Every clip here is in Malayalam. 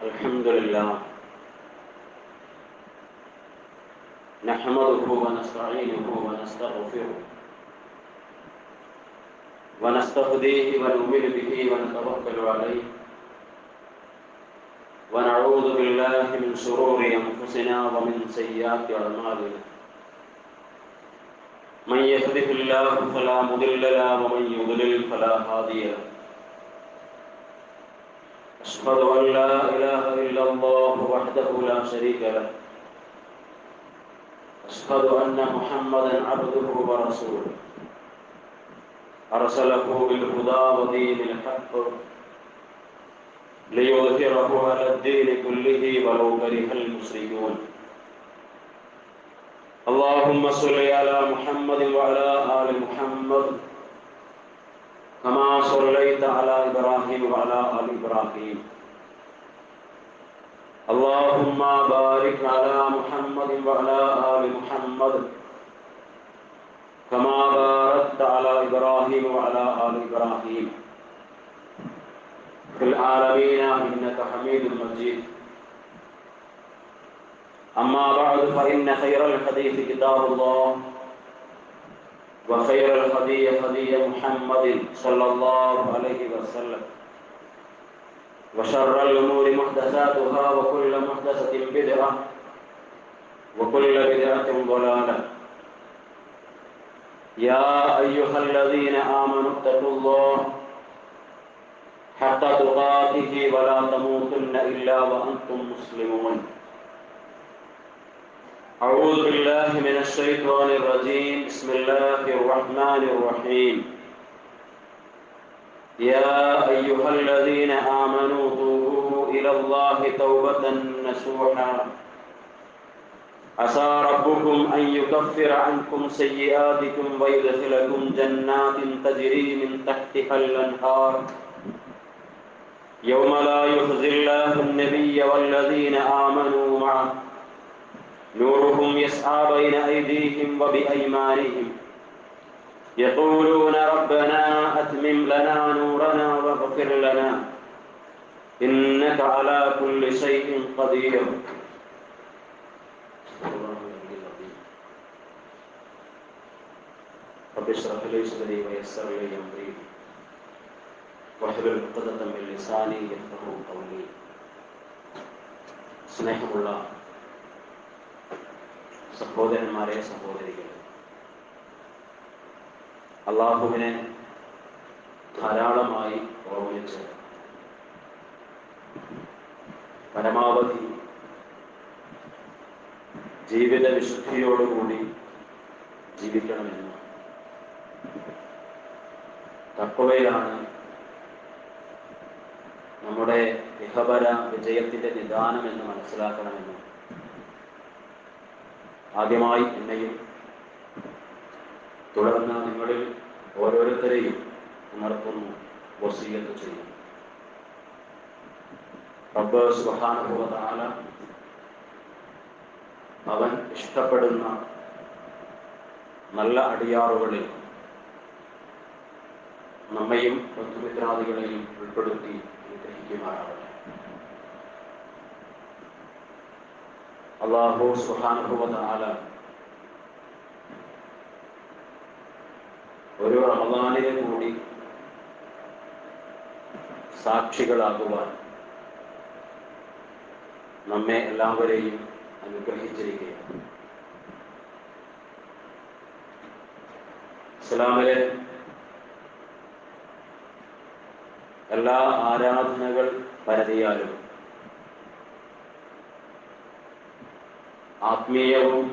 الحمد لله نحمده ونستعينه ونستغفره ونستهديه ونؤمن به ونتوكل عليه ونعوذ بالله من شرور انفسنا ومن سيئات اعمالنا من يهده الله فلا مضل له ومن يضلل فلا هادي له أشهد أن لا إله إلا الله وحده لا شريك له أشهد أن محمدا عبده ورسوله أرسله بالهدى ودين الحق ليظهره على الدين كله ولو كره المشركون اللهم صل على محمد وعلى آل محمد كما صليت على إبراهيم وعلى آل إبراهيم اللهم بارك على محمد وعلى آل محمد كما باركت على إبراهيم وعلى آل إبراهيم في العالمين إنك حميد مجيد أما بعد فإن خير الحديث كتاب الله وخير الهدي هدي محمد صلى الله عليه وسلم وشر الأمور محدثاتها وكل محدثة بدعة وكل بدعة ضلالة يا أيها الذين آمنوا اتقوا الله حق تقاته ولا تموتن إلا وأنتم مسلمون أعوذ بالله من الشيطان الرجيم بسم الله الرحمن الرحيم يا أيها الذين آمنوا توبوا إلى الله توبة نصوحا عسى ربكم أن يكفر عنكم سيئاتكم ويدخلكم جنات تجري من تحتها الأنهار يوم لا يخزي الله النبي والذين آمنوا معه نورهم يسعى بين أيديهم وبأيمانهم يقولون ربنا أتمم لنا نورنا واغفر لنا إنك على كل شيء قدير رب اشرح لي صدري ويسر لي أمري واحلل عقدة من لساني يفقهوا قولي സ്നേഹമുള്ള സഹോദരന്മാരെ സഹോദരികളെ അള്ളാഹുവിനെ ധാരാളമായി ഓർമ്മിച്ച് പരമാവധി ജീവിത വിശുദ്ധിയോടുകൂടി ജീവിക്കണമെന്ന് തക്കവയാണ് നമ്മുടെ ഇഹപര വിജയത്തിന്റെ നിദാനം എന്ന് മനസ്സിലാക്കണമെന്നും ആദ്യമായി എന്നെയും തുടർന്ന് നിങ്ങളിൽ ഓരോരുത്തരെയും ഉണർത്തുന്നു വസീയത്ത് ചെയ്യും റബ്ബ് സുബാനുഭവതാല അവൻ ഇഷ്ടപ്പെടുന്ന നല്ല അടിയാറുകളിൽ നമ്മയും ബന്ധുമിത്രാദികളെയും ഉൾപ്പെടുത്തി അനുഗ്രഹിക്കുമാറാവട്ടെ അള്ളാഹു സുഹാനുഭവതാല ഒരു റമദാനിനെ കൂടി സാക്ഷികളാകുവാൻ നമ്മെ എല്ലാവരെയും അനുഗ്രഹിച്ചിരിക്കുകയാണ് ഇസ്ലാമിലെ എല്ലാ ആരാധനകൾ പരതിയാലും ആത്മീയവും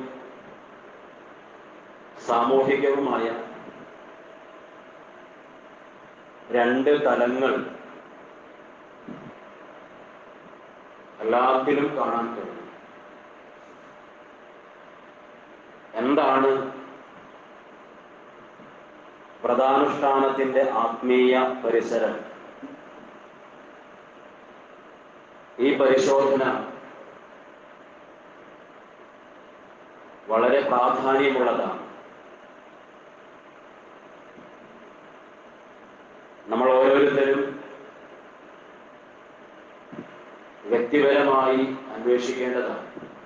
സാമൂഹികവുമായ രണ്ട് തലങ്ങൾ എല്ലാത്തിലും കാണാൻ കഴിയും എന്താണ് വ്രതാനുഷ്ഠാനത്തിന്റെ ആത്മീയ പരിസരം ഈ പരിശോധന വളരെ പ്രാധാന്യമുള്ളതാണ് നമ്മൾ ഓരോരുത്തരും വ്യക്തിപരമായി അന്വേഷിക്കേണ്ടതാണ്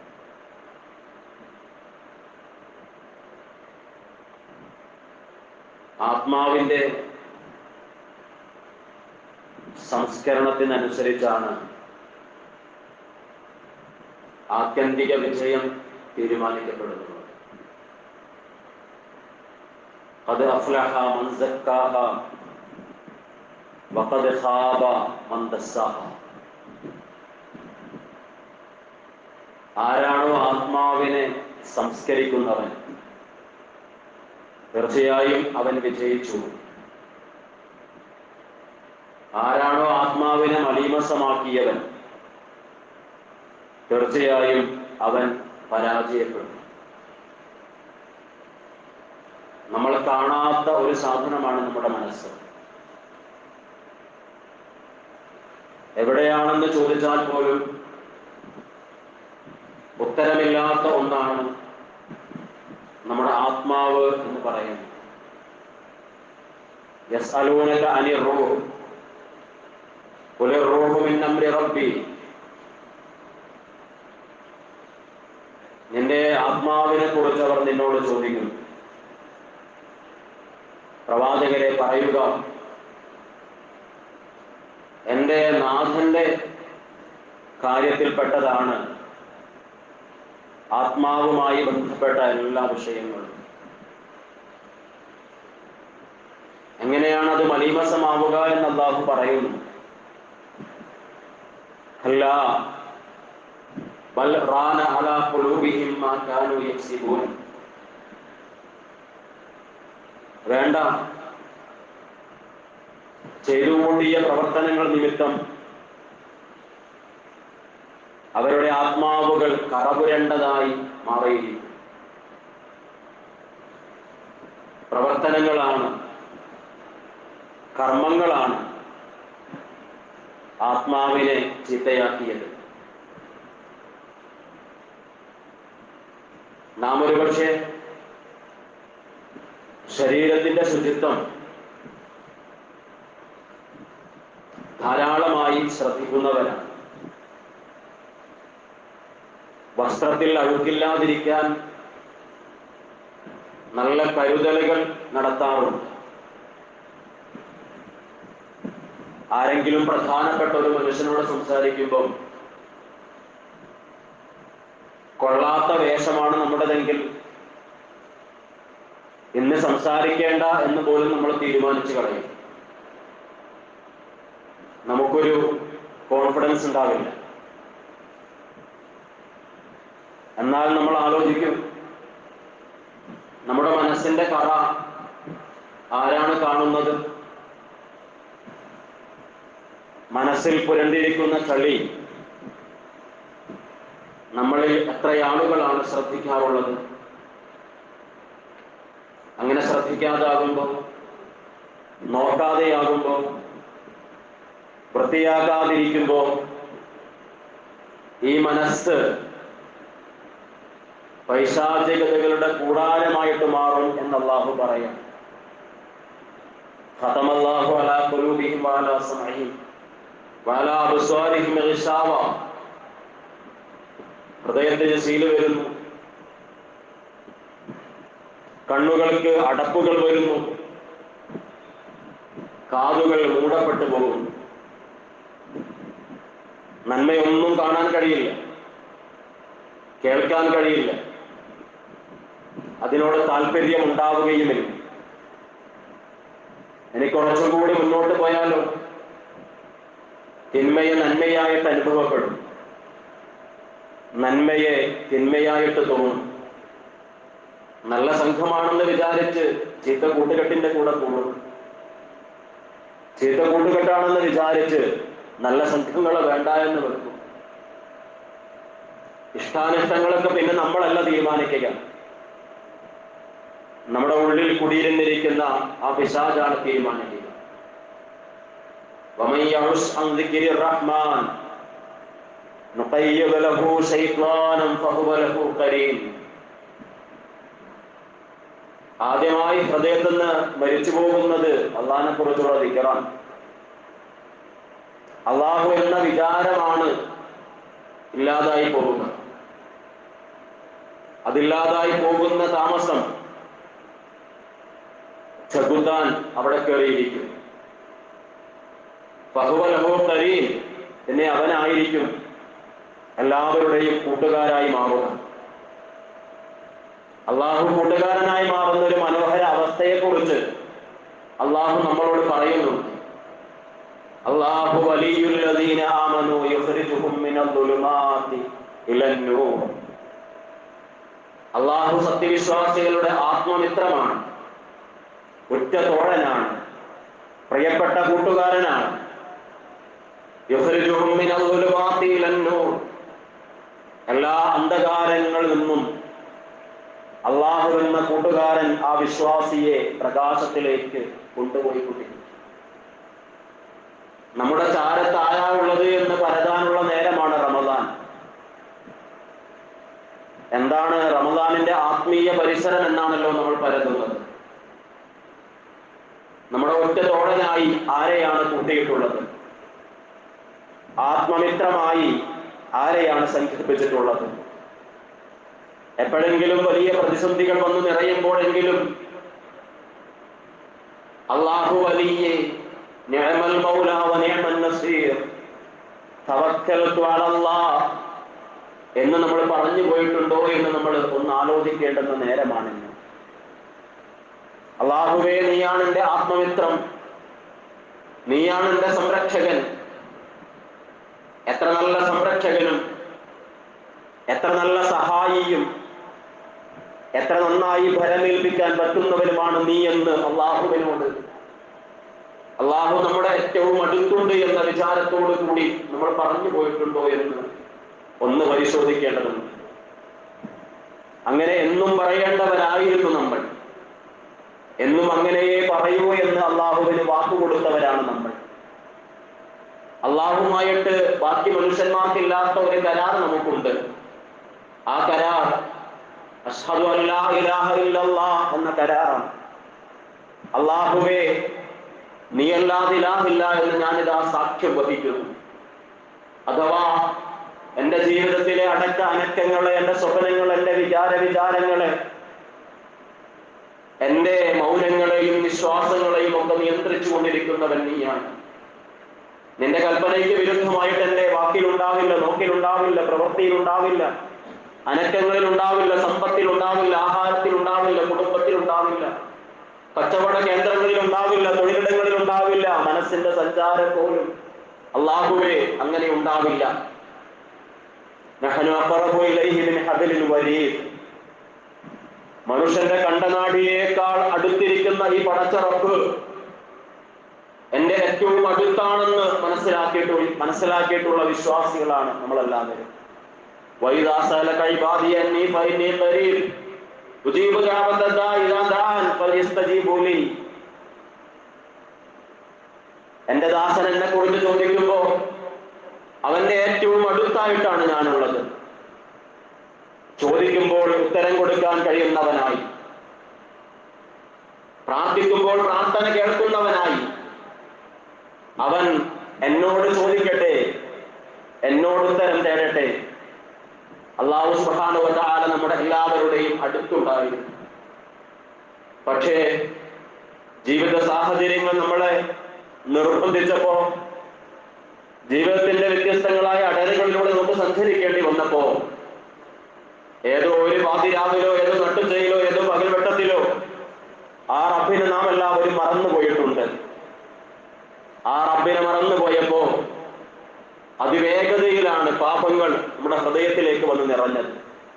ആത്മാവിൻ്റെ സംസ്കരണത്തിനനുസരിച്ചാണ് ആത്യന്തിക വിജയം തീരുമാനിക്കപ്പെടുന്നത് قد أفلح من زكاها وقد خاب من دساها ആരാണോ ആത്മാവിനെ സംസ്കരിക്കുന്നവൻ തീർച്ചയായും അവൻ വിജയിച്ചു ആരാണോ ആത്മാവിനെ മലീമസമാക്കിയവൻ തീർച്ചയായും അവൻ പരാജയപ്പെടും നമ്മൾ കാണാത്ത ഒരു സാധനമാണ് നമ്മുടെ മനസ്സ് എവിടെയാണെന്ന് ചോദിച്ചാൽ പോലും ഉത്തരമില്ലാത്ത ഒന്നാണ് നമ്മുടെ ആത്മാവ് എന്ന് പറയുന്നത് യസ്അലൂനക അനിർ റൂഹ് ഖുലിർ റൂഹു മിൻ അംരി റബ്ബി നിന്റെ ആത്മാവിനെ കുറിച്ച് അവർ നിന്നോട് ചോദിക്കും പ്രവാചകരെ പറയുക എൻ്റെ നാഥന്റെ കാര്യത്തിൽപ്പെട്ടതാണ് ആത്മാവുമായി ബന്ധപ്പെട്ട എല്ലാ വിഷയങ്ങളും എങ്ങനെയാണ് അത് മലീമസമാവുക എന്ന് അള്ളാഹു പറയുന്നു അല്ല ബൽ റാന അലാ ഖുലൂബിഹിം മാ കാനൂ യക്സിബൂൻ വേണ്ട ചെയ്തുകൂട്ടിയ പ്രവർത്തനങ്ങൾ നിമിത്തം അവരുടെ ആത്മാവുകൾ കറപുരണ്ടതായി മാറിയിരിക്കും പ്രവർത്തനങ്ങളാണ് കർമ്മങ്ങളാണ് ആത്മാവിനെ ചീത്തയാക്കിയത് നാം ഒരുപക്ഷെ ശരീരത്തിന്റെ ശുചിത്വം ധാരാളമായി ശ്രദ്ധിക്കുന്നവരാണ് വസ്ത്രത്തിൽ അഴുക്കില്ലാതിരിക്കാൻ നല്ല കരുതലുകൾ നടത്താറുണ്ട് ആരെങ്കിലും പ്രധാനപ്പെട്ട ഒരു മനുഷ്യനോട് സംസാരിക്കുമ്പോൾ കൊള്ളാത്ത വേഷമാണ് നമ്മുടേതെങ്കിൽ ഇന്ന് സംസാരിക്കേണ്ട എന്ന് പോലും നമ്മൾ തീരുമാനിച്ചു കളയും നമുക്കൊരു കോൺഫിഡൻസ് ഉണ്ടാവില്ല എന്നാൽ നമ്മൾ ആലോചിക്കും നമ്മുടെ മനസ്സിന്റെ കറ ആരാണ് കാണുന്നത് മനസ്സിൽ പുരണ്ടിരിക്കുന്ന ചളി നമ്മളിൽ എത്ര ആളുകളാണ് ശ്രദ്ധിക്കാറുള്ളത് അങ്ങനെ ശ്രദ്ധിക്കാതാകുമ്പോൾ നോക്കാതെയാകുമ്പോൾ വൃത്തിയാക്കാതിരിക്കുമ്പോൾ ഈ മനസ്സ് പൈശാചികതകളുടെ കൂടാരമായിട്ട് മാറും എന്ന് അള്ളാഹു പറയാം ختم الله على قلوبهم وعلى سمعهم وعلى أبصارهم غشاوة ഹൃദയത്തിന് സീല് വരുന്നു കണ്ണുകൾക്ക് അടപ്പുകൾ വരുന്നു കാതുകൾ മൂടപ്പെട്ടു പോകുന്നു നന്മയൊന്നും കാണാൻ കഴിയില്ല കേൾക്കാൻ കഴിയില്ല അതിനോട് താല്പര്യം ഉണ്ടാവുകയുമില്ല എനിക്ക് കുറച്ചും കൂടി മുന്നോട്ട് പോയാലോ തിന്മയെ നന്മയായിട്ട് അനുഭവപ്പെടും നന്മയെ തിന്മയായിട്ട് തോന്നും നല്ല സംഘമാണെന്ന് വിചാരിച്ച് ചീത്ത കൂട്ടുകെട്ടിന്റെ കൂടെ കൂടും ചീത്ത കൂട്ടുകെട്ടാണെന്ന് വിചാരിച്ച് നല്ല സംഘങ്ങളെ വേണ്ട എന്ന് വെക്കും ഇഷ്ടാനിഷ്ടങ്ങളൊക്കെ പിന്നെ നമ്മളല്ല തീരുമാനിക്കുക നമ്മുടെ ഉള്ളിൽ കുടിയിരുന്നിരിക്കുന്ന ആ പിശാചാണ് തീരുമാനിക്കുക ومن يعش عن ذكر الرحمن نقيض له شيطانا فهو له قرين ആദ്യമായി ഹൃദയത്തിൽ നിന്ന് മരിച്ചു പോകുന്നത് അള്ളാഹിനെ കുറിച്ചുള്ള വികറാണ് അള്ളാഹു എന്ന വിചാരമാണ് ഇല്ലാതായി പോവുക അതില്ലാതായി പോകുന്ന താമസം ചെകുത്താൻ അവിടെ കയറിയിരിക്കും ഫഹുവലഹോ കരീം പിന്നെ അവനായിരിക്കും എല്ലാവരുടെയും കൂട്ടുകാരായി മാറുക അള്ളാഹു കൂട്ടുകാരനായി മാറുന്ന ഒരു മനോഹര അവസ്ഥയെക്കുറിച്ച് അള്ളാഹു നമ്മളോട് പറയുന്നു അള്ളാഹു വലിയുല്ലദീന ആമനു യുഖ്രിജുഹും മിനൽ ദുലുമാതി ഇലൻ നൂർ അള്ളാഹു സത്യവിശ്വാസികളുടെ ആത്മമിത്രമാണ് ഉറ്റ തോഴനാണ് പ്രിയപ്പെട്ട കൂട്ടുകാരനാണ് യുഖ്രിജുഹും മിനൽ ദുലുമാതി ഇലൻ നൂർ എല്ലാ അന്ധകാരങ്ങളിൽ നിന്നും അള്ളാഹു എന്ന കൂട്ടുകാരൻ ആ വിശ്വാസിയെ പ്രകാശത്തിലേക്ക് കൊണ്ടുപോയി കുട്ടി നമ്മുടെ ചാരത്താരാളുള്ളത് എന്ന് പരതാനുള്ള നേരമാണ് റമദാൻ എന്താണ് റമദാനിന്റെ ആത്മീയ പരിസരം എന്നാണല്ലോ നമ്മൾ പരതുന്നത് നമ്മുടെ ഒറ്റ തോഴനായി ആരെയാണ് കൂട്ടിയിട്ടുള്ളത് ആത്മമിത്രമായി ആരെയാണ് സംഘടിപ്പിച്ചിട്ടുള്ളത് എപ്പോഴെങ്കിലും വലിയ പ്രതിസന്ധികൾ വന്നു നിറയുമ്പോഴെങ്കിലും അള്ളാഹു വലിയ നിഅമൽ മൗല വ നിഅമൻ നസീർ തവക്കൽതു അലല്ലാഹ് എന്ന് നമ്മൾ പറഞ്ഞു പോയിട്ടുണ്ടോ എന്ന് നമ്മൾ ഒന്ന് ആലോചിക്കേണ്ടുന്ന നേരമാണിന്ന് അള്ളാഹുവേ നീയാണ് എൻ്റെ ആത്മമിത്രം നീയാണ് എൻ്റെ സംരക്ഷകൻ എത്ര നല്ല സംരക്ഷകനും എത്ര നല്ല സഹായിയും എത്ര നന്നായി ഫലമേൽപ്പിക്കാൻ പറ്റുന്നവരുമാണ് നീ എന്ന് അള്ളാഹുവിനോട് അള്ളാഹു നമ്മുടെ ഏറ്റവും അടുത്തുണ്ട് എന്ന വിചാരത്തോടു കൂടി നമ്മൾ പറഞ്ഞു പോയിട്ടുണ്ടോ എന്ന് ഒന്ന് പരിശോധിക്കേണ്ടതുണ്ട് അങ്ങനെ എന്നും പറയേണ്ടവരായിരുന്നു നമ്മൾ എന്നും അങ്ങനെയേ പറയൂ എന്ന് അള്ളാഹുവിന് വാക്കുകൊടുത്തവരാണ് നമ്മൾ അള്ളാഹുമായിട്ട് ബാക്കി മനുഷ്യന്മാർക്കില്ലാത്ത ഒരു കരാർ നമുക്കുണ്ട് ആ കരാർ അഷ്ഹദു അല്ലാ ഇലാഹ ഇല്ലല്ലാഹ് എന്ന കരാറാണ് അള്ളാഹുവേ നീ അല്ലാതെ ഇലാഹില്ല എന്ന് ഞാനിതാ സാക്ഷ്യം വഹിക്കുന്നു അഥവാ എൻ്റെ ജീവിതത്തിലെ അടക്ക അനക്കങ്ങളെ എൻ്റെ സ്വപ്നങ്ങൾ എൻ്റെ വിചാര വിചാരങ്ങളെ എൻ്റെ മൗനങ്ങളെയും വിശ്വാസങ്ങളെയും ഒക്കെ നിയന്ത്രിച്ചു കൊണ്ടിരിക്കുന്നവൻ നീയാണ് നിന്റെ കൽപ്പനയ്ക്ക് വിരുദ്ധമായിട്ട് എൻ്റെ വാക്കിലുണ്ടാവില്ല നോക്കിലുണ്ടാവില്ല പ്രവൃത്തിയിലുണ്ടാവില്ല അനക്കങ്ങളിൽ ഉണ്ടാവില്ല സമ്പത്തിൽ ഉണ്ടാവില്ല ആഹാരത്തിൽ ഉണ്ടാവില്ല കുടുംബത്തിൽ ഉണ്ടാവില്ല കച്ചവട കേന്ദ്രങ്ങളിൽ ഉണ്ടാവില്ല തൊഴിലിടങ്ങളിൽ ഉണ്ടാവില്ല മനസ്സിന്റെ സഞ്ചാരം പോലും അള്ളാഹുവേ അങ്ങനെ ഉണ്ടാവില്ല നഹനു അഖറബു ഇലൈഹി മിൻ ഹബലിൽ വരീദ് മനുഷ്യന്റെ കണ്ടനാടിയേക്കാൾ അടുത്തിരിക്കുന്ന ഈ പടച്ചറപ്പ് എന്റെ ഏറ്റവും അടുത്താണെന്ന് മനസ്സിലാക്കിയിട്ടു മനസ്സിലാക്കിയിട്ടുള്ള വിശ്വാസികളാണ് നമ്മളെല്ലാവരും വൈദാസല കൈബാദി അന്നി ഫൈനി ഖരീബ് ഉജീബു ദഅവത ഇദാ ദാൻ ഫലിസ്തജീബു ലി എന്റെ ദാസൻ എന്നെ കുറിച്ച് ചോദിക്കുമ്പോ അവന്റെ ഏറ്റവും അടുത്തായിട്ടാണ് ഞാനുള്ളത് ചോദിക്കുമ്പോൾ ഉത്തരം കൊടുക്കാൻ കഴിയുന്നവനായി പ്രാർത്ഥിക്കുമ്പോൾ പ്രാർത്ഥന കേൾക്കുന്നവനായി അവൻ എന്നോട് ചോദിക്കട്ടെ എന്നോട് ഉത്തരം തേടട്ടെ അള്ളാഹു സുഹാനുവതാല നമ്മുടെ എല്ലാവരുടെയും അടുത്തുണ്ടായിരുന്നു പക്ഷേ ജീവിത സാഹചര്യങ്ങൾ നമ്മളെ നിർബന്ധിച്ചപ്പോ ജീവിതത്തിന്റെ വ്യത്യസ്തങ്ങളായ അടരുകളിലൂടെ നമുക്ക് സഞ്ചരിക്കേണ്ടി വന്നപ്പോ ഏതോ ഒരു പാതിരാവിലോ ഏതോ നട്ടുച്ചയിലോ ഏതോ പകൽവെട്ടത്തിലോ ആ റബ്ബിനെ നാം എല്ലാവരും മറന്നു പോയിട്ടുണ്ട് ആ റബ്ബിനെ മറന്നു പോയപ്പോ അതിവേഗതയിലാണ് പാപങ്ങൾ നമ്മുടെ ഹൃദയത്തിലേക്ക് വന്ന് നിറഞ്ഞത്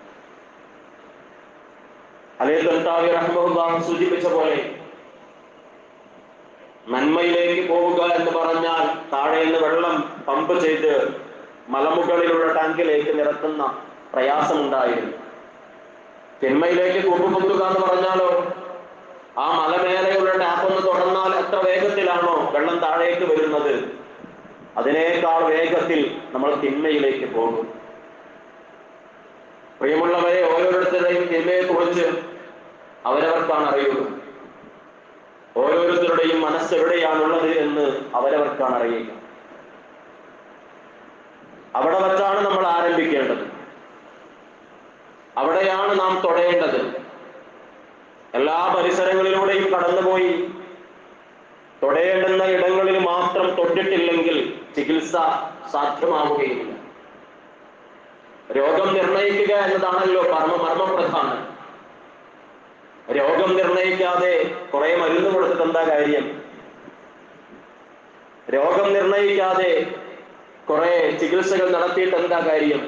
അലേ തൽത്താവി റഹ്മുല്ലാഹ് സൂചിപ്പിച്ച പോലെ നന്മയിലേക്ക് പോവുക എന്ന് പറഞ്ഞാൽ താഴെ നിന്ന് വെള്ളം പമ്പ് ചെയ്ത് മലമുകളിലുള്ള ടാങ്കിലേക്ക് നിറക്കുന്ന പ്രയാസമുണ്ടായിരുന്നു തിന്മയിലേക്ക് കൂപ്പുപൊന്തുക എന്ന് പറഞ്ഞാലോ ആ മലമേലെയുള്ള ടാപ്പ് ഒന്ന് തുറന്നാൽ എത്ര വേഗത്തിലാണോ വെള്ളം താഴേക്ക് വരുന്നത് അതിനേക്കാൾ വേഗത്തിൽ നമ്മൾ തിന്മയിലേക്ക് പോകും പ്രിയമുള്ളവരെ ഓരോരുത്തരുടെയും തിന്മയെ കുറിച്ച് അവരവർക്കാണ് അറിയുക ഓരോരുത്തരുടെയും മനസ്സ് എവിടെയാണുള്ളത് എന്ന് അവരവർക്കാണ് അറിയുക അവിടെ വച്ചാണ് നമ്മൾ ആരംഭിക്കേണ്ടത് അവിടെയാണ് നാം തൊടേണ്ടത് എല്ലാ പരിസരങ്ങളിലൂടെയും കടന്നുപോയി തൊടേണ്ടുന്ന ഇടങ്ങളിൽ മാത്രം തൊട്ടിട്ടില്ലെങ്കിൽ ചികിത്സ സാധ്യമാവുകയില്ല രോഗം നിർണയിക്കുക എന്നതാണല്ലോ പരമ മർമ്മപ്രധാനം രോഗം നിർണയിക്കാതെ കുറെ മരുന്ന് കൊടുത്തിട്ട് എന്താ കാര്യം രോഗം നിർണയിക്കാതെ കുറെ ചികിത്സകൾ നടത്തിയിട്ട് എന്താ കാര്യം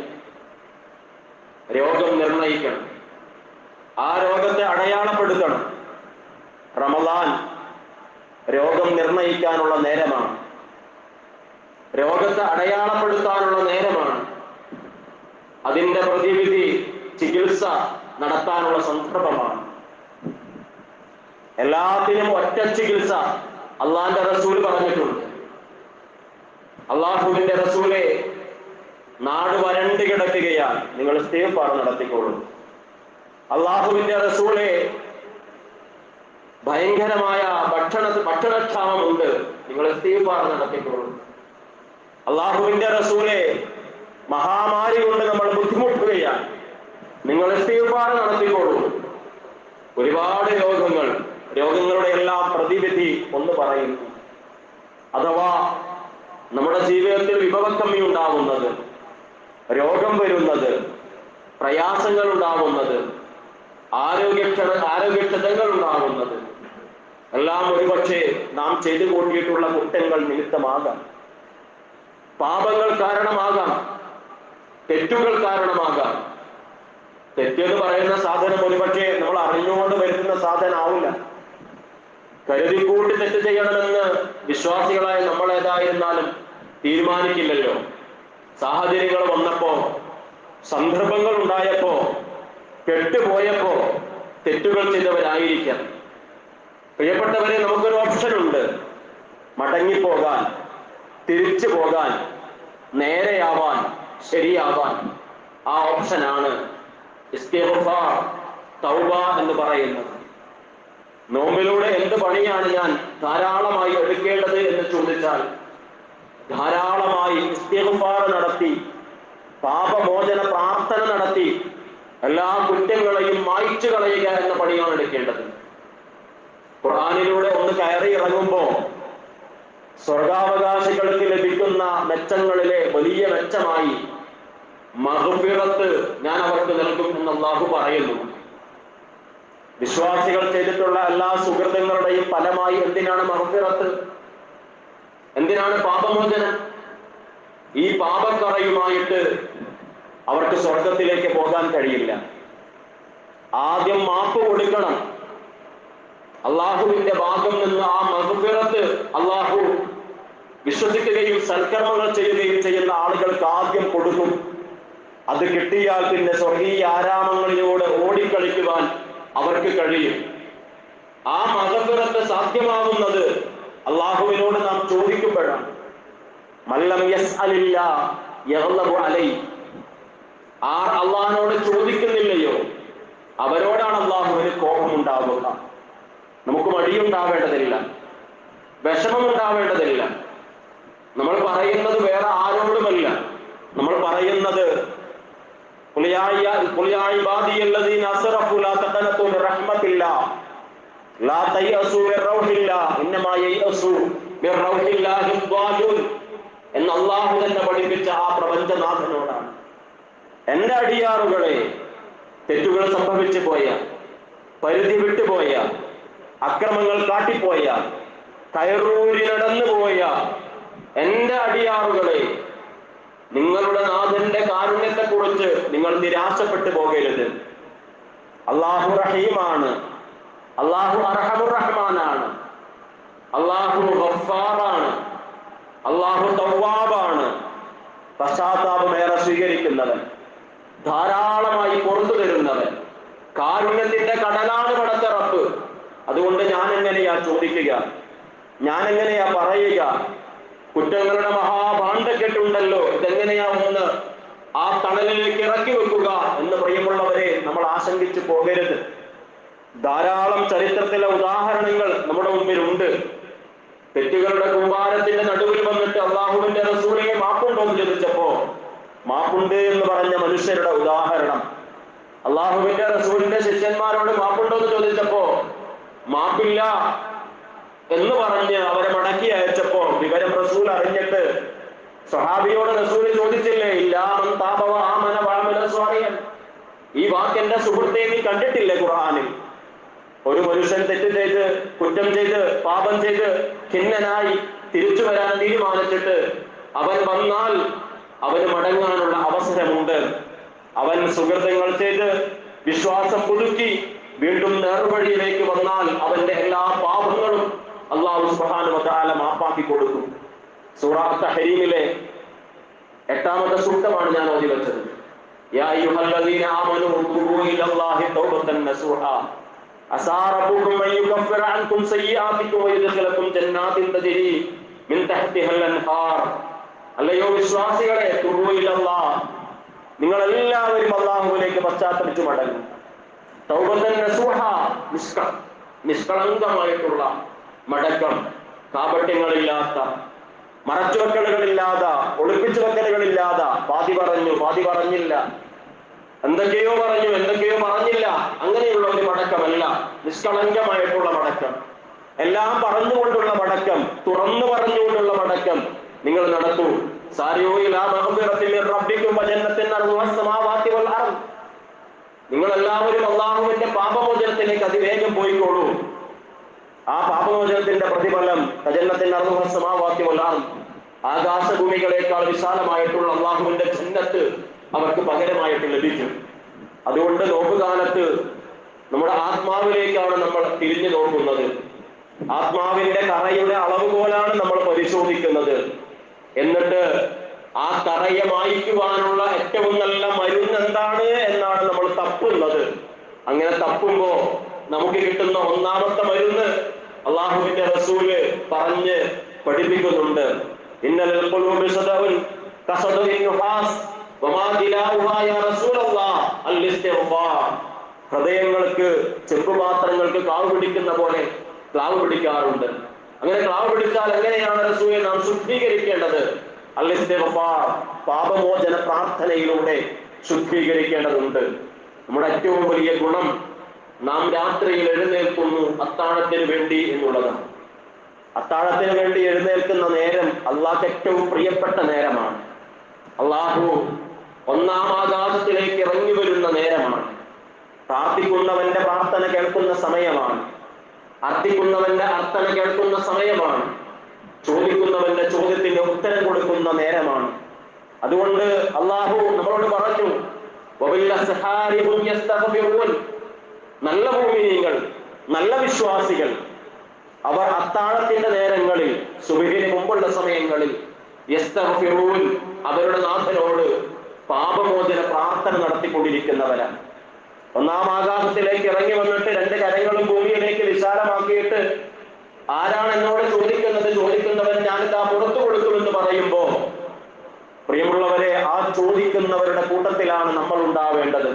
രോഗം നിർണയിക്കണം ആ രോഗത്തെ അടയാളപ്പെടുത്തണം റമദാൻ രോഗം നിർണയിക്കാനുള്ള നേരമാണ് രോഗത്തെ അടയാളപ്പെടുത്താനുള്ള നേരമാണ് അതിന്റെ പ്രതിവിധി ചികിത്സ നടത്താനുള്ള സന്ദർഭമാണ് എല്ലാത്തിനും ഒറ്റ ചികിത്സ അള്ളാന്റെ റസൂൽ പറഞ്ഞിട്ടുണ്ട് അള്ളാഹുവിന്റെ റസൂലെ നാട് വരണ്ട് കിടക്കുകയാണ് നിങ്ങൾ ഇസ്തീഫാർ നടത്തിക്കോളൂ അള്ളാഹുവിന്റെ റസൂലെ ഭയങ്കരമായ ഭക്ഷണ ഭക്ഷണക്ഷാമമുണ്ട് നിങ്ങൾ ഇസ്തീഫാർ നടത്തിക്കോളൂ അള്ളാഹുവിന്റെ റസൂലെ മഹാമാരി കൊണ്ട് നമ്മൾ ബുദ്ധിമുട്ടുകയാണ് നിങ്ങൾ ഇസ്തീഫാർ നടത്തിക്കോളൂ ഒരുപാട് രോഗങ്ങൾ രോഗങ്ങളുടെ എല്ലാം പ്രതിവിധി ഒന്ന് പറയുന്നു അഥവാ നമ്മുടെ ജീവിതത്തിൽ വിഭവക്കമ്മി ഉണ്ടാകുന്നത് രോഗം വരുന്നത് പ്രയാസങ്ങൾ ഉണ്ടാകുന്നത് ആരോഗ്യക്ഷ ആരോഗ്യക്ഷതകൾ ഉണ്ടാകുന്നത് എല്ലാം ഒരുപക്ഷെ നാം ചെയ്തു കൂട്ടിയിട്ടുള്ള കുറ്റങ്ങൾ നിമിത്തമാകാം പാപങ്ങൾ കാരണമാകാം തെറ്റുകൾ കാരണമാകാം തെറ്റെന്ന് പറയുന്ന സാധനം ഒരുപക്ഷെ നമ്മൾ അറിഞ്ഞുകൊണ്ട് വരുത്തുന്ന സാധനം ആവില്ല കരുതിക്കൂട്ടി തെറ്റ് ചെയ്യണമെന്ന് വിശ്വാസികളായ നമ്മൾ ഏതായിരുന്നാലും തീരുമാനിക്കില്ലല്ലോ സാഹചര്യങ്ങൾ വന്നപ്പോ സന്ദർഭങ്ങൾ ഉണ്ടായപ്പോ കെട്ടുപോയപ്പോ തെറ്റുകൾ ചെയ്തവരായിരിക്കാം പ്രിയപ്പെട്ടവരെ നമുക്കൊരു ഓപ്ഷൻ ഉണ്ട് മടങ്ങിപ്പോകാൻ തിരിച്ചു പോകാൻ നേരെയാവാൻ ശരിയാവാൻ ആ ഓപ്ഷനാണ് ഇസ്തിഗ്ഫാർ തൗബ എന്ന് പറയുന്നത് നോമ്പിലൂടെ എന്ത് പണിയാണ് ഞാൻ ധാരാളമായി എടുക്കേണ്ടത് എന്ന് ചോദിച്ചാൽ ധാരാളമായി ഇസ്തിഗ്ഫാർ നടത്തി പാപമോചന പ്രാർത്ഥന നടത്തി എല്ലാ കുറ്റങ്ങളെയും മായ്ച്ചു കളയുക എന്ന പണിയാണ് എടുക്കേണ്ടത് ഖുർആാനിലൂടെ ഒന്ന് കയറി ഇറങ്ങുമ്പോ സ്വർഗാവകാശികൾക്ക് ലഭിക്കുന്ന മെച്ചങ്ങളിലെ വലിയ മെച്ചമായി മഹുഫിറത്ത് ഞാൻ അവർക്ക് നൽകും എന്ന് അള്ളാഹു പറയുന്നു വിശ്വാസികൾ ചെയ്തിട്ടുള്ള എല്ലാ സുഹൃത്തുക്കളുടെയും ഫലമായി എന്തിനാണ് മഹുഫിറത്ത് എന്തിനാണ് പാപമോചനം ഈ പാപക്കറയുമായിട്ട് അവർക്ക് സ്വർഗത്തിലേക്ക് പോകാൻ കഴിയില്ല ആദ്യം മാപ്പ് കൊടുക്കണം അള്ളാഹുവിന്റെ ഭാഗം നിന്ന് ആ മഹുഫിറത്ത് അള്ളാഹു വിശ്വസിക്കുകയും സൽക്കർമ്മങ്ങൾ ചെയ്യുകയും ചെയ്യുന്ന ആളുകൾക്ക് ആദ്യം കൊടുക്കും അത് കിട്ടിയാൽ പിന്നെ സ്വർഗീയ ആരാമങ്ങളിലൂടെ ഓടിക്കളിക്കുവാൻ അവർക്ക് കഴിയും ആ മഹഫിറത്ത് സാധ്യമാകുന്നത് അള്ളാഹുവിനോട് നാം ചോദിക്കുമ്പോഴാണ് മല്ലം യസ് അലില്ല അലൈ ആർ അള്ളാഹിനോട് ചോദിക്കുന്നില്ലയോ അവരോടാണ് അള്ളാഹുവിന് കോപമുണ്ടാവുക നമുക്ക് മടിയുണ്ടാവേണ്ടതില്ല വിഷമമുണ്ടാവേണ്ടതില്ല നമ്മൾ പറയുന്നത് വേറെ ആരോടുമല്ല നമ്മൾ പറയുന്നത് قل يا عيا- قل يا عبادي الذين اسرفوا لا تقنطوا من رحمة الله لا تيأسوا من روح الله إنما ييأسوا من روح الله الضالون എന്ന് അള്ളാഹു തന്നെ പഠിപ്പിച്ച ആ പ്രപഞ്ചനാഥനോടാണ് എന്റെ അടിയാറുകളെ തെറ്റുകൾ സംഭവിച്ചു പോയ പരിധി വിട്ടുപോയ അക്രമങ്ങൾ കാട്ടിപ്പോയ കയറൂരി നടന്നു പോയ എന്റെ അടിയാറുകളെ നിങ്ങളുടെ നാഥന്റെ കാരുണ്യത്തെ കുറിച്ച് നിങ്ങൾ നിരാശപ്പെട്ടു പോകരുത് അള്ളാഹു റഹീമാണ് അള്ളാഹു അർഹമുർ റഹ്മാനാണ് അള്ളാഹു ഗഫാറാണ് അള്ളാഹു തവ്വാബാണ് പശ്ചാത്താപമേറെ സ്വീകരിക്കുന്നവൻ ധാരാളമായി പുറത്തു തരുന്നവൻ കാരുണ്യത്തിന്റെ കടലാണ് പടത്തിറപ്പ് അതുകൊണ്ട് ഞാൻ എങ്ങനെയാ ചോദിക്കുക ഞാൻ എങ്ങനെയാ പറയുക കുറ്റങ്ങളുടെ മഹാഭാണ്ഡക്കെട്ടുണ്ടല്ലോ ഇതെങ്ങനെയാ ഒന്ന് ആ തണലിലേക്ക് ഇറക്കി വെക്കുക എന്ന് പ്രിയമുള്ളവരെ നമ്മൾ ആശങ്കിച്ചു പോകരുത് ധാരാളം ചരിത്രത്തിലെ ഉദാഹരണങ്ങൾ നമ്മുടെ മുമ്പിലുണ്ട് തെറ്റുകളുടെ കൂമ്പാരത്തിന്റെ നടുവിൽ വന്നിട്ട് അള്ളാഹുവിന്റെ റസൂലിനെ മാപ്പുണ്ടോ എന്ന് ചോദിച്ചപ്പോ മാപ്പുണ്ട് എന്ന് പറഞ്ഞ മനുഷ്യരുടെ ഉദാഹരണം അള്ളാഹുവിന്റെ റസൂലിന്റെ ശിഷ്യന്മാരോട് മാപ്പുണ്ടോ എന്ന് ചോദിച്ചപ്പോ മാപ്പില്ല എന്ന് പറഞ്ഞ് അവരെ മടക്കി അയച്ചപ്പോ വിവരം റസൂൽ അറിഞ്ഞിട്ട് സഹാബിയോട് റസൂൽ ചോദിച്ചില്ലേ ഇല്ലാമൻ താപവ ആമന വാമന സ്വാറിയൻ ഈ വാക്ക് എന്റെ സുഹൃത്തെ നീ കണ്ടിട്ടില്ലേ ഖുർആനിൽ ഒരു മനുഷ്യൻ തെറ്റ് ചെയ്ത് കുറ്റം ചെയ്ത് പാപം ചെയ്ത് ഖിന്നനായി തിരിച്ചു വരാൻ തീരുമാനിച്ചിട്ട് അവൻ വന്നാൽ അവന് മടങ്ങാനുള്ള അവസരമുണ്ട് അവൻ സുഹൃതങ്ങൾ ചെയ്ത് വിശ്വാസം പുതുക്കി വീണ്ടും നേർവഴിയിലേക്ക് വന്നാൽ അവന്റെ എല്ലാ പാപങ്ങളും അള്ളാഹു സുബ്ഹാനഹു വ തആല മാപ്പാക്കി കൊടുക്കും സൂറ തഹരീമിലെ എട്ടാമത്തെ സൂക്തമാണ് ഞാൻ ഓതി വെച്ചത് യാ അയ്യുഹല്ലദീന ആമനൂ തുബൂ ഇലല്ലാഹി തൗബതൻ നസൂഹാ അസാ റബ്ബുക്കും അൻ യുകഫിറ അൻകും സയ്യിആതിക്കും വയദ്ഖിലക്കും ജന്നാത്തിൻ തജ്രി മിൻ തഹ്തിഹൽ അൻഹാർ അല്ലയോ വിശ്വാസികളെ തുബൂ ഇലല്ലാഹ് നിങ്ങൾ എല്ലാവരും അള്ളാഹുവിലേക്ക് പശ്ചാത്തലിച്ചു മടങ്ങും തൗബതൻ നസൂഹ നിഷ്ക നിഷ്കളങ്കമായിട്ടുള്ള മടക്കം കാപട്യങ്ങളില്ലാത്ത മറച്ചുവെക്കലുകളില്ലാതെ ഒളിപ്പിച്ചു വെക്കലുകളില്ലാതെ പാതി പറഞ്ഞു പാതി പറഞ്ഞില്ല എന്തൊക്കെയോ പറഞ്ഞു എന്തൊക്കെയോ പറഞ്ഞില്ല അങ്ങനെയുള്ള ഒരു മടക്കമല്ല നിഷ്കളങ്കമായിട്ടുള്ള മടക്കം എല്ലാം പറഞ്ഞുകൊണ്ടുള്ള മടക്കം തുറന്നു പറഞ്ഞുകൊണ്ടുള്ള മടക്കം നിങ്ങൾ നടത്തൂ സാരിയോ ഇലാ മഗ്ഫിറത്തിൻ മിൻ റബ്ബിക്കും വജന്നത്തിൻ അർദുഹ സമാവാതി വൽ അർദ് നിങ്ങൾ എല്ലാവരും അള്ളാഹുവിന്റെ പാപമോചനത്തിലേക്ക് അതിവേഗം പോയിക്കോളൂ ആ പാപമോചനത്തിന്റെ പ്രതിഫലം തജന്നത്തിന്റെ അർദ്ധസമാവാക്യ വല്ലാറും ആകാശഭൂമികളെക്കാൾ വിശാലമായിട്ടുള്ള അള്ളാഹുവിന്റെ ജന്നത്ത് അവർക്ക് പകരമായിട്ട് ലഭിക്കും അതുകൊണ്ട് നോക്കുകാലത്ത് നമ്മുടെ ആത്മാവിലേക്കാണ് നമ്മൾ തിരിഞ്ഞു നോക്കുന്നത് ആത്മാവിന്റെ കറയുടെ അളവുകോലാണ് നമ്മൾ പരിശോധിക്കുന്നത് എന്നിട്ട് ആ കറയെ മായ്ക്കുവാനുള്ള ഏറ്റവും നല്ല മരുന്ന് എന്താണ് എന്നാണ് നമ്മൾ തപ്പുന്നത് അങ്ങനെ തപ്പുമ്പോ നമുക്ക് കിട്ടുന്ന ഒന്നാമത്തെ മരുന്ന് അള്ളാഹുവിന്റെ റസൂല് പറഞ്ഞ് പഠിപ്പിക്കുന്നുണ്ട് ഇന്നലെ ഹൃദയങ്ങൾക്ക് ചെമ്പുപാത്രങ്ങൾക്ക് ക്ലാവ് പിടിക്കുന്ന പോലെ ക്ലാവ് പിടിക്കാറുണ്ട് അങ്ങനെ ക്ലാവ് പിടിച്ചാൽ എങ്ങനെയാണ് റസൂയെ നാം ശുദ്ധീകരിക്കേണ്ടത് അല്ലിസ്തിഗ്ഫാർ പാപമോചന പ്രാർത്ഥനയിലൂടെ ശുദ്ധീകരിക്കേണ്ടതുണ്ട് നമ്മുടെ ഏറ്റവും വലിയ ഗുണം നാം രാത്രിയിൽ എഴുന്നേൽക്കുന്നു അത്താഴത്തിന് വേണ്ടി എന്നുള്ളതാണ് അത്താഴത്തിന് വേണ്ടി എഴുന്നേൽക്കുന്ന നേരം അള്ളാഹ് ഏറ്റവും പ്രിയപ്പെട്ട നേരമാണ് അള്ളാഹു ഒന്നാം ആകാശത്തിലേക്ക് ഇറങ്ങി വരുന്ന നേരമാണ് പ്രാർത്ഥിക്കുന്നവന്റെ പ്രാർത്ഥന കേൾക്കുന്ന സമയമാണ് അർത്ഥിക്കുന്നവന്റെ അർത്ഥന കേൾക്കുന്ന സമയമാണ് ചോദിക്കുന്നവന്റെ ചോദ്യത്തിന് ഉത്തരം കൊടുക്കുന്ന നേരമാണ് അതുകൊണ്ട് അള്ളാഹു നമ്മളോട് പറഞ്ഞു "വബില്ലസ്ഹാരി ഹും യസ്തഗ്ഫിറൂൻ." നല്ല ഭൂമിനീങ്ങൾ നല്ല വിശ്വാസികൾ അവർ അത്താഴത്തിന്റെ നേരങ്ങളിൽ സുബഹിന് മുമ്പുള്ള സമയങ്ങളിൽ യസ്തഗ്ഫിറൂൻ അവരുടെ നാഥനോട് പാപമോചന പ്രാർത്ഥന നടത്തിക്കൊണ്ടിരിക്കുന്നവരാണ് ഒന്നാം ആകാശത്തിലേക്ക് ഇറങ്ങി വന്നിട്ട് രണ്ട് കരങ്ങളും ഭൂമിയിലേക്ക് വിശാലമാക്കിയിട്ട് ആരാണ് എന്നോട് ചോദിക്കുന്നത് ചോദിക്കുന്നവൻ ഞാനിതാ പുറത്തു കൊടുക്കുമെന്ന് പറയുമ്പോ പ്രിയമുള്ളവരെ ആ ചോദിക്കുന്നവരുടെ കൂട്ടത്തിലാണ് നമ്മൾ ഉണ്ടാവേണ്ടത്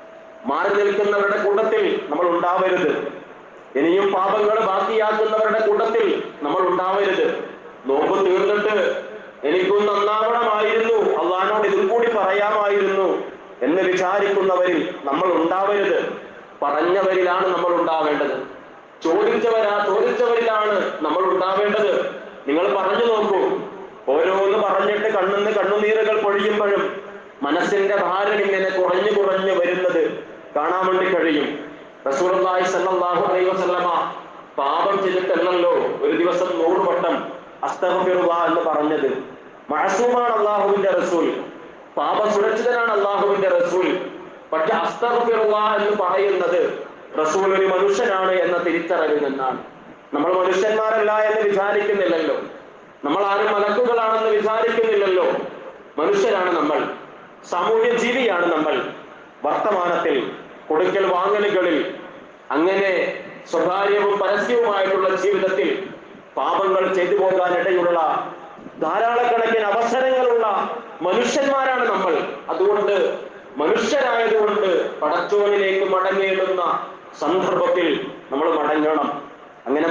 മാറി നിൽക്കുന്നവരുടെ കൂട്ടത്തിൽ നമ്മൾ ഉണ്ടാവരുത് ഇനിയും പാപങ്ങൾ ബാക്കിയാക്കുന്നവരുടെ കൂട്ടത്തിൽ നമ്മൾ ഉണ്ടാവരുത് നോമ്പ് തീർന്നിട്ട് എനിക്കും നന്നാവണമായിരുന്നു അള്ളഹാനോട് ഇതും കൂടി പറയാമായിരുന്നു എന്ന് വിചാരിക്കുന്നവരിൽ നമ്മൾ ഉണ്ടാവരുത് പറഞ്ഞവരിലാണ് നമ്മൾ ഉണ്ടാവേണ്ടത് ചോദിച്ചവരാ ചോദിച്ചവരിലാണ് നമ്മൾ ഉണ്ടാവേണ്ടത് നിങ്ങൾ പറഞ്ഞു നോക്കൂ ഓരോന്ന് പറഞ്ഞിട്ട് കണ്ണുന്ന് കണ്ണുനീരുകൾ പൊഴിയുമ്പോഴും മനസ്സിന്റെ ഭാരം ഇങ്ങനെ കുറഞ്ഞു കുറഞ്ഞു വരുന്നത് കാണാൻ വേണ്ടി കഴിയും റസൂലുള്ളാഹി സ്വല്ലല്ലാഹു അലൈഹി വസല്ലമ പാപം ചെയ്തിട്ടല്ലല്ലോ ഒരു ദിവസം നൂറ് വട്ടം അസ്തഗ്ഫിറുല്ലാ എന്ന് പറഞ്ഞത് മഅസൂമാണ് അള്ളാഹുവിന്റെ റസൂൽ പാപ സുരക്ഷിതനാണ് അള്ളാഹുവിന്റെ റസൂൽ പക്ഷെ അസ്തഗ്ഫിറുല്ലാ എന്ന് പറയുന്നത് റസൂൽ ഒരു മനുഷ്യനാണ് എന്ന തിരിച്ചറിവിൽ നിന്നാണ് നമ്മൾ മനുഷ്യന്മാരല്ല എന്ന് വിചാരിക്കുന്നില്ലല്ലോ നമ്മൾ ആരും മലക്കുകളാണെന്ന് വിചാരിക്കുന്നില്ലല്ലോ മനുഷ്യരാണ് നമ്മൾ സാമൂഹ്യ ജീവിയാണ് നമ്മൾ വർത്തമാനത്തിൽ കൊടുക്കൽ വാങ്ങലുകളിൽ അങ്ങനെ സ്വകാര്യവും പരസ്യവുമായിട്ടുള്ള ജീവിതത്തിൽ പാപങ്ങൾ ചെയ്തു പോകാനിടയുള്ള ധാരാളക്കണക്കിന് അവസരങ്ങളുള്ള മനുഷ്യന്മാരാണ് നമ്മൾ അതുകൊണ്ട് മനുഷ്യരായതുകൊണ്ട് പടച്ചോനിലേക്ക് മടങ്ങേണ്ടുന്ന സന്ദർഭത്തിൽ നമ്മൾ മടങ്ങണം അങ്ങനെ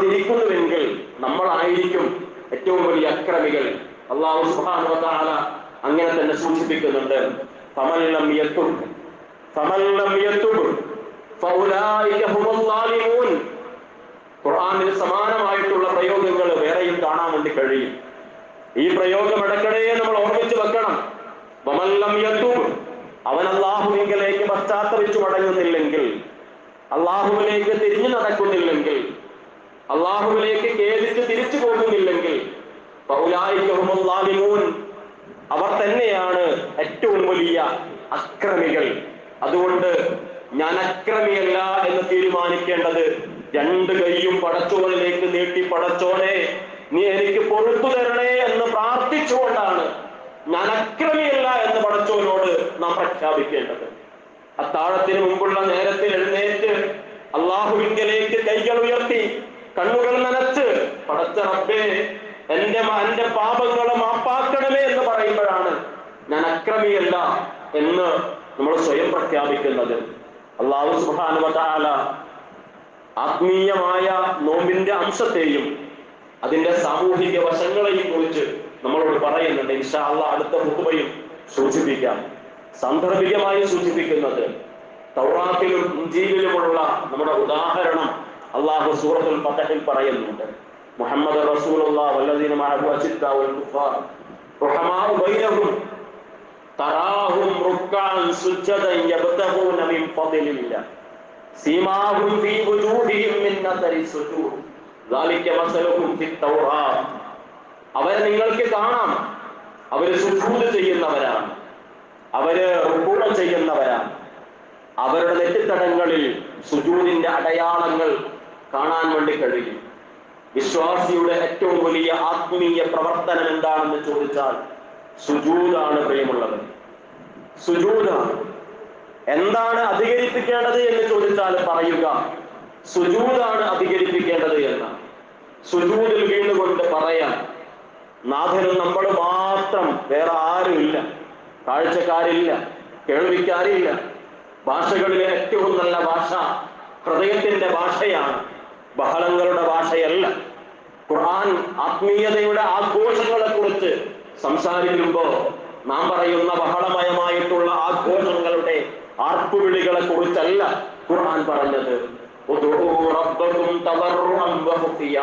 മടങ്ങാതിരിക്കുന്നുവെങ്കിൽ നമ്മളായിരിക്കും ഏറ്റവും വലിയ അക്രമികൾ അള്ളാഹു സുബ്ഹാനഹു വ തആല അങ്ങനെ തന്നെ സൂചിപ്പിക്കുന്നുണ്ട് ഫമല്ലം യത്തുബ് ഫമല്ലം യത്തുബ് ഫൗലായിക ഹുമുൽ ളാലിമൂൻ ഖുർആനിൽ സമാനമായിട്ടുള്ള പ്രയോഗങ്ങൾ വേറെയും കാണാൻ വേണ്ടി കഴിയും ഈ പ്രയോഗം ഇടയ്ക്കിടെ നമ്മൾ ഓർമ്മിച്ച് വെക്കണം വമല്ലം യത്തൂബ് അവൻ അള്ളാഹുവിങ്കലേക്ക് പശ്ചാത്തപിച്ചു മടങ്ങുന്നില്ലെങ്കിൽ അള്ളാഹുവിലേക്ക് തിരിഞ്ഞു നടക്കുന്നില്ലെങ്കിൽ അള്ളാഹുവിലേക്ക് ഖേദിച്ച് തിരിച്ചു പോകുന്നില്ലെങ്കിൽ ഫൗലായികഹുമുൽ അവർ തന്നെയാണ് ഏറ്റവും വലിയ അക്രമികൾ അതുകൊണ്ട് ഞാൻ അക്രമിയല്ല എന്ന് തീരുമാനിക്കേണ്ടത് രണ്ട് കൈയും പടച്ചോനിലേക്ക് നീട്ടി പടച്ചോനെ നീ എനിക്ക് പൊറുത്തു തരണേ എന്ന് പ്രാർത്ഥിച്ചുകൊണ്ടാണ് ഞാൻ അക്രമിയല്ല എന്ന് പടച്ചോനോട് നാം പ്രഖ്യാപിക്കേണ്ടത് അത്താഴത്തിന് മുമ്പുള്ള നേരത്തിൽ എഴുന്നേറ്റ് അള്ളാഹുവിങ്കലേക്ക് കൈകൾ ഉയർത്തി കണ്ണുകൾ നനച്ച് പടച്ച റബ്ബേ എന്റെ മ- എന്റെ പാപങ്ങളെ മാപ്പാക്കണമേ എന്ന് പറയുമ്പോഴാണ് ഞാൻ അക്രമിയല്ല എന്ന് നമ്മൾ സ്വയം പ്രഖ്യാപിക്കുന്നത് അള്ളാഹു സുബാനുവതാല ആത്മീയമായ നോമ്പിന്റെ അംശത്തെയും അതിന്റെ സാമൂഹിക വശങ്ങളെയും കുറിച്ച് നമ്മളോട് പറയുന്നുണ്ട് ഇൻഷാ അള്ളാഹ് അടുത്ത മുഖമയും സൂചിപ്പിക്കാം സാന്ദർഭികമായി സൂചിപ്പിക്കുന്നത് തൗറാത്തിലും ഇഞ്ചീലിലുമുള്ള നമ്മുടെ ഉദാഹരണം അള്ളാഹു സൂറത്തുൽ ഫതഹിൽ പറയുന്നുണ്ട് മുഹമ്മദ് റസൂലുള്ള വല്ലദീന മഅഹു അശിദ്ദാഉൽ കുഫാർ റുഹമാഉ ബൈനഹും തറാഹും റുക്അൻ സുജ്ജദൻ യബ്തഗൂന മിൻ ഫളിലില്ലാഹ് സീമാഹും ഫീ വുജൂഹിഹിം മിൻ നസരി സുജൂദ് ذلك مثلهم في التوراة അവരെ നിങ്ങൾക്ക് കാണാം അവര് സുജൂദ് ചെയ്യുന്നവരാണ് അവര് റുക്കൂഅ ചെയ്യുന്നവരാണ് അവരുടെ നെറ്റിത്തടങ്ങളിൽ സുജൂദിന്റെ അടയാളങ്ങൾ കാണാൻ വേണ്ടി കഴിയും വിശ്വാസിയുടെ ഏറ്റവും വലിയ ആത്മീയ പ്രവർത്തനം എന്താണെന്ന് ചോദിച്ചാൽ സുജൂദാണ് പ്രിയമുള്ളത് സുജൂദാണ് എന്താണ് അധികരിപ്പിക്കേണ്ടത് എന്ന് ചോദിച്ചാൽ പറയുക സുജൂദാണ് അധികരിപ്പിക്കേണ്ടത് എന്ന് സുജൂദിൽ വീണുകൊണ്ട് പറയാൻ നാഥനും നമ്മൾ മാത്രം വേറെ ആരുമില്ല കാഴ്ചക്കാരില്ല കേൾവിക്കാരില്ല ഭാഷകളിലെ ഏറ്റവും നല്ല ഭാഷ ഹൃദയത്തിന്റെ ഭാഷയാണ് ബഹളങ്ങളുടെ ഭാഷയല്ല ഖുർആൻ ആത്മീയതയുടെ ആഘോഷങ്ങളെ കുറിച്ച് സംസാരിക്കുമ്പോ നാം പറയുന്ന ബഹളമയമായിട്ടുള്ള ആഘോഷങ്ങളുടെ ആർപ്പുവിളികളെ കുറിച്ചല്ല ഖുർആൻ പറഞ്ഞത് ഉദ്ഉ റബ്ബക്കും തദർറുഅൻ വഖുഫിയ.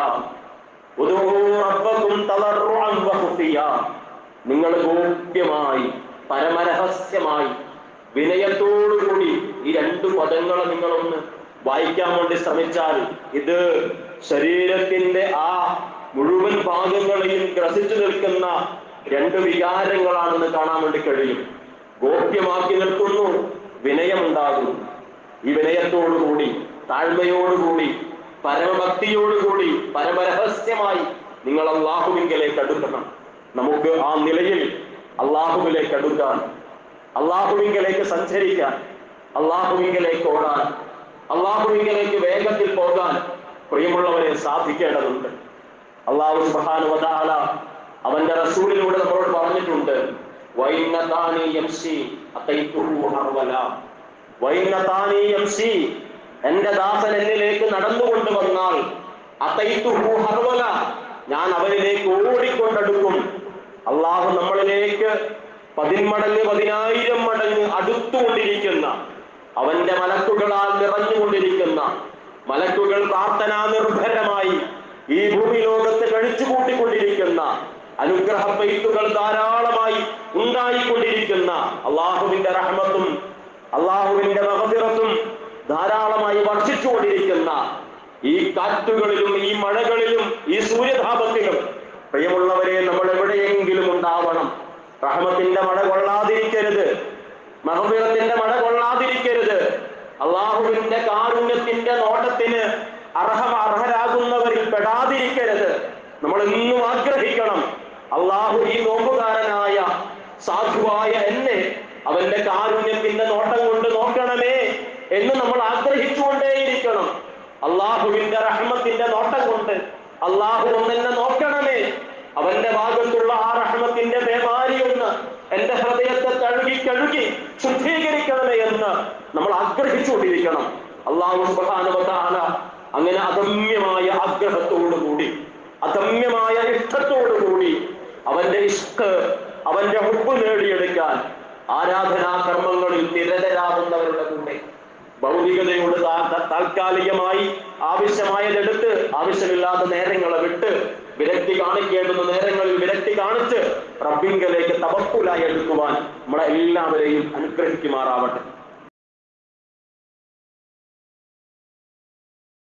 ഉദ്ഉ റബ്ബക്കും തദർറുഅൻ വഖുഫിയ. നിങ്ങൾ ഗോപ്യമായി പരമരഹസ്യമായി വിനയത്തോടുകൂടി ഈ രണ്ട് പദങ്ങളെ നിങ്ങളൊന്ന് വായിക്കാൻ വേണ്ടി ശ്രമിച്ചാൽ ഇത് ശരീരത്തിന്റെ ആ മുഴുവൻ ഭാഗങ്ങളെയും ഗ്രസിച്ചു നിൽക്കുന്ന രണ്ട് വികാരങ്ങളാണെന്ന് കാണാൻ വേണ്ടി കഴിയും ഗോപ്യമാക്കി നിൽക്കുന്നു വിനയമുണ്ടാകുന്നു ഈ വിനയത്തോടുകൂടി താഴ്മയോടുകൂടി പരമഭക്തിയോടുകൂടി പരമരഹസ്യമായി നിങ്ങൾ അള്ളാഹുവിങ്കലേക്ക് അടുക്കണം നമുക്ക് ആ നിലയിൽ അള്ളാഹുവിലേക്ക് അടുക്കാൻ അള്ളാഹുവിങ്കലേക്ക് സഞ്ചരിക്കാൻ അള്ളാഹുവിങ്കലേക്ക് ഓടാൻ അള്ളാഹുവിങ്കലേക്ക് വേഗത്തിൽ പോകാൻ പ്രിയമുള്ളവരെ സാധിക്കേണ്ടതുണ്ട് അള്ളാഹു സുബ്ഹാനഹു അവന്റെ റസൂലിലൂടെ നമ്മളോട് പറഞ്ഞിട്ടുണ്ട് വൈന്ന താനി യംശി അതൈതുഹു ഹർവല വൈന്ന താനി യംശി എന്റെ ദാസൻ എന്നിലേക്ക് നടന്നുകൊണ്ട് വന്നാൽ അതൈതുഹു ഹർവല ഞാൻ അവനിലേക്ക് ഓടിക്കൊണ്ടടുക്കും അള്ളാഹു നമ്മളിലേക്ക് പതിന്മടങ്ങ് പതിനായിരം മടങ്ങ് അടുത്തുകൊണ്ടിരിക്കുന്ന അവന്റെ മലക്കുകളാൽ നിറഞ്ഞുകൊണ്ടിരിക്കുന്ന മലക്കുകൾ പ്രാർത്ഥനാ നിർഭരമായി ഈ ഭൂമി ലോകത്ത് കഴിച്ചു കൂട്ടിക്കൊണ്ടിരിക്കുന്ന അനുഗ്രഹ പെയ്ത്തുകൾ ധാരാളമായി ഉണ്ടായിക്കൊണ്ടിരിക്കുന്ന അള്ളാഹുവിന്റെ റഹ്മത്തും അള്ളാഹുവിന്റെ മഹതിറത്തും ധാരാളമായി വർഷിച്ചുകൊണ്ടിരിക്കുന്ന ഈ കാറ്റുകളിലും ഈ മഴകളിലും ഈ സൂര്യതാപത്തിലും പ്രിയമുള്ളവരെ നമ്മൾ എവിടെയെങ്കിലും ഉണ്ടാവണം റഹ്മത്തിന്റെ മഴ കൊള്ളാതിരിക്കരുത് മഹബീറത്തിന്റെ മഴ കൊള്ളാതിരിക്കരുത് അള്ളാഹുവിന്റെ കാരുണ്യത്തിന്റെ നോട്ടത്തിന് അർഹ അർഹരാകുന്നവരിൽ പെടാതിരിക്കരുത് നമ്മൾ എന്നും ആഗ്രഹിക്കണം അള്ളാഹു ഈ നോമ്പുകാരനായ സാധുവായ എന്നെ അവന്റെ കാരുണ്യത്തിന്റെ നോട്ടം കൊണ്ട് നോക്കണമേ എന്ന് നമ്മൾ ആഗ്രഹിച്ചുകൊണ്ടേയിരിക്കണം അള്ളാഹുവിന്റെ റഹ്മത്തിന്റെ നോട്ടം കൊണ്ട് അള്ളാഹു ഒന്നെന്നെ നോക്കണമേ അവന്റെ ഭാഗത്തുള്ള ആ റഹ്മത്തിന്റെ പേമാരി ഒന്ന് എന്റെ ഹൃദയത്തെ കഴുകി കഴുകി ശുദ്ധീകരിക്കണമേ എന്ന് നമ്മൾ ആഗ്രഹിച്ചുകൊണ്ടിരിക്കണം അള്ളാഹു സുബ്ഹാനഹു അങ്ങനെ അദമ്യമായ ആഗ്രഹത്തോടുകൂടി അദമ്യമായ ഇഷ്ടത്തോടുകൂടി അവന്റെ ഇഷ്ക് അവന്റെ ഹുബ് നേടിയെടുക്കാൻ ആരാധനാ കർമ്മങ്ങളിൽ നിരതരാകുന്നവരുടെ കൂടെ ഭൗതികതയോട് താ- താ- താൽക്കാലികമായി ആവശ്യമായതെടുത്ത് ആവശ്യമില്ലാത്ത നേരങ്ങളെ വിട്ട് വിരക്തി കാണിക്കേണ്ടുന്ന നേരങ്ങളിൽ വിരക്തി കാണിച്ച് റബ്ബിങ്കലേക്ക് തവക്കുലായി എടുക്കുവാൻ നമ്മളെ എല്ലാവരെയും അനുഗ്രഹിക്കുമാറാവട്ടെ